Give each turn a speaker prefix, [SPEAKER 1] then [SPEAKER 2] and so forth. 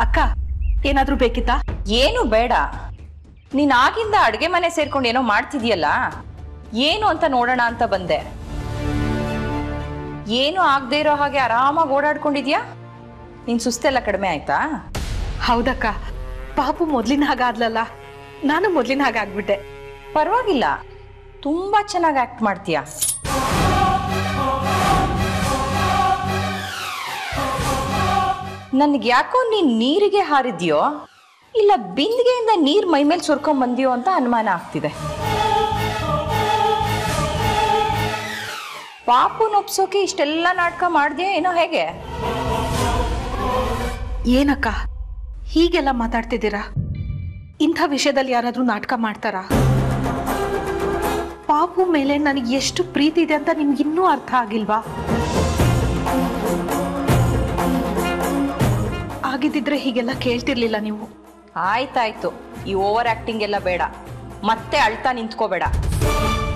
[SPEAKER 1] ಅಕ್ಕ ಏನಾದ್ರೂ ಬೇಕಿತ್ತಾ
[SPEAKER 2] ಏನು ಬೇಡ ನೀನ್ ಆಗಿಂದ ಅಡ್ಗೆ ಮನೆ ಸೇರ್ಕೊಂಡು ಏನೋ ಮಾಡ್ತಿದ್ಯಲ್ಲ ಏನು ಅಂತ ನೋಡೋಣ ಅಂತ ಬಂದೆ ಏನು ಆಗದೆ ಇರೋ ಹಾಗೆ ಆರಾಮಾಗಿ ಓಡಾಡ್ಕೊಂಡಿದ್ಯಾ ನಿನ್ ಸುಸ್ತೆಲ್ಲ ಕಡಿಮೆ ಆಯ್ತಾ
[SPEAKER 1] ಹೌದಕ್ಕ ಪಾಪು ಮೊದ್ಲಿನ ಹಾಗಾದ್ಲಲ್ಲ ನಾನು ಮೊದ್ಲಿನ ಹಾಗಾಗ್ಬಿಟ್ಟೆ
[SPEAKER 2] ಪರವಾಗಿಲ್ಲ ತುಂಬಾ ಚೆನ್ನಾಗಿ ಆಕ್ಟ್ ಮಾಡ್ತೀಯ ನನ್ಗೆ ಯಾಕೋ ನೀನ್ ನೀರಿಗೆ ಹಾರಿದ್ಯೋ ಇಲ್ಲ ಬಿಂದಿಗೆಯಿಂದ ನೀರ್ ಮೈ ಮೇಲೆ ಸುರ್ಕೊಂಡ್ ಬಂದಿಯೋ ಅಂತ ಅನುಮಾನ ಆಗ್ತಿದೆ ಪಾಪುನ ಒಪ್ಸೋಕೆ ಇಷ್ಟೆಲ್ಲ ನಾಟಕ ಮಾಡ್ದ್ಯಾ ಏನೋ ಹೇಗೆ
[SPEAKER 1] ಏನಕ್ಕ ಹೀಗೆಲ್ಲ ಮಾತಾಡ್ತಿದ್ದೀರಾ ಇಂಥ ವಿಷಯದಲ್ಲಿ ಯಾರಾದ್ರೂ ನಾಟಕ ಮಾಡ್ತಾರಾ ಪಾಪು ಮೇಲೆ ನನಗೆ ಎಷ್ಟು ಪ್ರೀತಿ ಇದೆ ಅಂತ ನಿಮ್ಗೆ ಇನ್ನೂ ಅರ್ಥ ಆಗಿಲ್ವಾ ಆಗಿದ್ದಿದ್ರೆ ಹೀಗೆಲ್ಲ ಕೇಳ್ತಿರ್ಲಿಲ್ಲ ನೀವು
[SPEAKER 2] ಆಯ್ತಾಯ್ತು ಈ ಓವರ್ ಆಕ್ಟಿಂಗ್ ಎಲ್ಲ ಬೇಡ ಮತ್ತೆ ಅಳ್ತಾ ನಿಂತ್ಕೋಬೇಡ